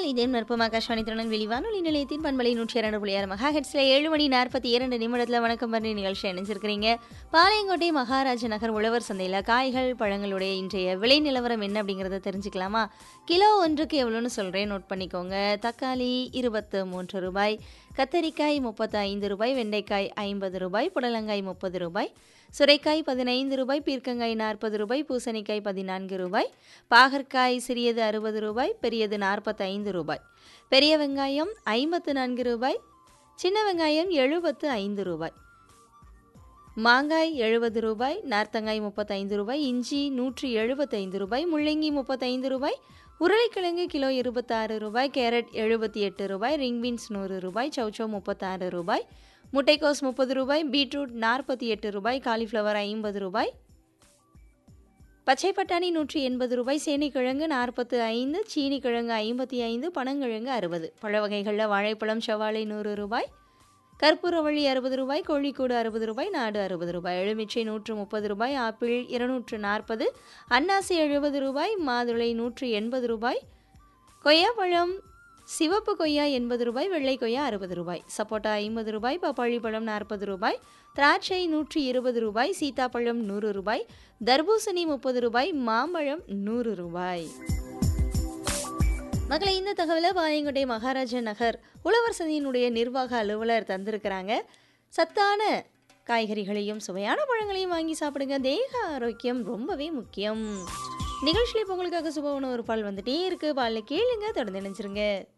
இதயம் நற்பம் ஆகாஷ்வாணி திருநெல்வேலி வானொலி நிலையத்தின் பண்பலை நூற்றி இரண்டு புள்ளி ஆறு மகா ஹெட்ஸில் ஏழு மணி நாற்பத்தி இரண்டு நிமிடத்தில் வணக்கம் பண்ணி நிகழ்ச்சி இணைஞ்சிருக்கிறீங்க பாளையங்கோட்டை மகாராஜ நகர் உழவர் சந்தையில் காய்கள் பழங்களுடைய இன்றைய விலை நிலவரம் என்ன அப்படிங்கிறத தெரிஞ்சுக்கலாமா கிலோ ஒன்றுக்கு எவ்வளோன்னு சொல்கிறேன் நோட் பண்ணிக்கோங்க தக்காளி இருபத்து மூன்று ரூபாய் கத்தரிக்காய் முப்பத்து ஐந்து ரூபாய் வெண்டைக்காய் ஐம்பது ரூபாய் புடலங்காய் முப்பது ரூபாய் சுரைக்காய் பதினைந்து ரூபாய் பீர்க்கங்காய் நாற்பது ரூபாய் பூசணிக்காய் பதினான்கு ரூபாய் பாகற்காய் சிறியது அறுபது ரூபாய் பெரியது நாற்பத்தைந்து ரூபாய் பெரிய வெங்காயம் ஐம்பத்து நான்கு ரூபாய் சின்ன வெங்காயம் எழுபத்து ஐந்து ரூபாய் மாங்காய் எழுபது ரூபாய் நார்த்தங்காய் முப்பத்தைந்து ரூபாய் இஞ்சி நூற்றி எழுபத்தைந்து ரூபாய் முள்ளங்கி முப்பத்தைந்து ரூபாய் உருளைக்கிழங்கு கிலோ இருபத்தாறு ரூபாய் கேரட் எழுபத்தி எட்டு ரூபாய் ரிங் பீன்ஸ் நூறு ரூபாய் சௌச்சோ முப்பத்தாறு ரூபாய் முட்டைக்கோஸ் முப்பது ரூபாய் பீட்ரூட் நாற்பத்தி எட்டு ரூபாய் காலிஃப்ளவர் ஐம்பது ரூபாய் பச்சை பட்டாணி நூற்றி எண்பது ரூபாய் சேனைக்கிழங்கு நாற்பத்து ஐந்து சீனி கிழங்கு ஐம்பத்தி ஐந்து பனங்கிழங்கு அறுபது பழ வகைகளில் வாழைப்பழம் செவ்வாழை நூறு ரூபாய் கற்பூரவள்ளி அறுபது ரூபாய் கோழிக்கூடு அறுபது ரூபாய் நாடு அறுபது ரூபாய் எலுமிச்சை நூற்று முப்பது ரூபாய் ஆப்பிள் இருநூற்று நாற்பது அன்னாசி எழுபது ரூபாய் மாதுளை நூற்று எண்பது ரூபாய் கொய்யாப்பழம் சிவப்பு கொய்யா எண்பது ரூபாய் வெள்ளை கொய்யா அறுபது ரூபாய் சப்போட்டா ஐம்பது ரூபாய் பப்பாளி பழம் நாற்பது ரூபாய் திராட்சை நூற்றி இருபது ரூபாய் சீதாப்பழம் நூறு ரூபாய் தர்பூசணி முப்பது ரூபாய் மாம்பழம் நூறு ரூபாய் மக்களை இந்த தகவலை பாளையங்கோட்டை மகாராஜா நகர் உழவர் சந்தையினுடைய நிர்வாக அலுவலர் தந்திருக்கிறாங்க சத்தான காய்கறிகளையும் சுவையான பழங்களையும் வாங்கி சாப்பிடுங்க தேக ஆரோக்கியம் ரொம்பவே முக்கியம் நிகழ்ச்சியில் இப்போ உங்களுக்காக சுப உணவு ஒரு பால் வந்துட்டே இருக்கு பாலில் கேளுங்க தொடர்ந்து நினைச்சிருங்க